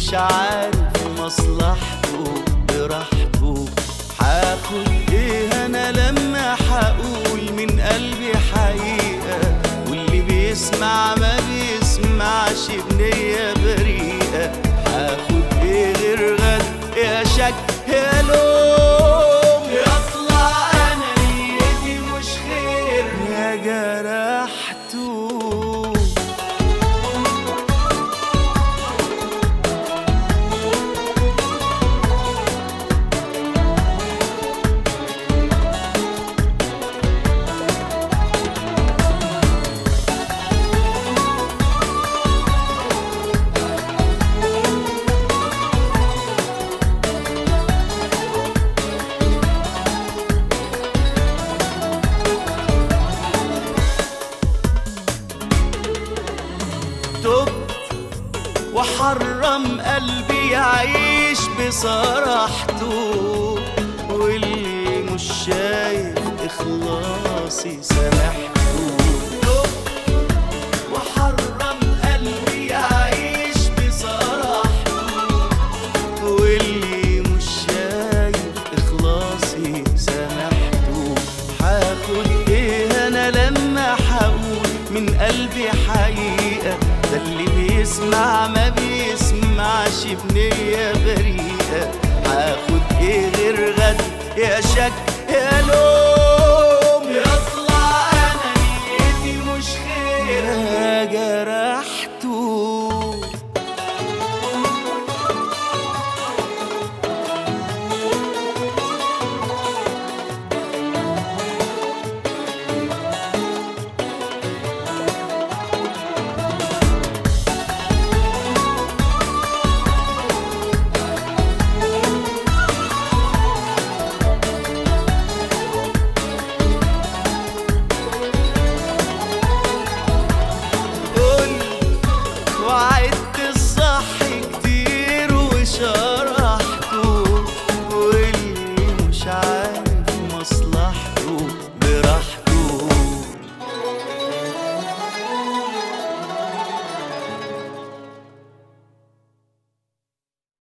مش عارف مصلحته براحته هاخد ايه انا لما هقول من قلبي حقيقة واللي بيسمع ما بيسمعش بنية بريئة هاخد ايه غير غد يا شك يا لوم يطلع انا نيتي مش خير يا جرحته تبت وحرم قلبي يعيش بصراحته واللي مش شايف إخلاصي سامحته تبت وحرم قلبي يعيش بصراحته واللي مش شايف إخلاصي سامحته هاخد إيه أنا لما هقول من قلبي حقيقة ده اللي بيسمع ما بيسمعش بنية بريئة هاخد إيه غير غد يا شك يا لوم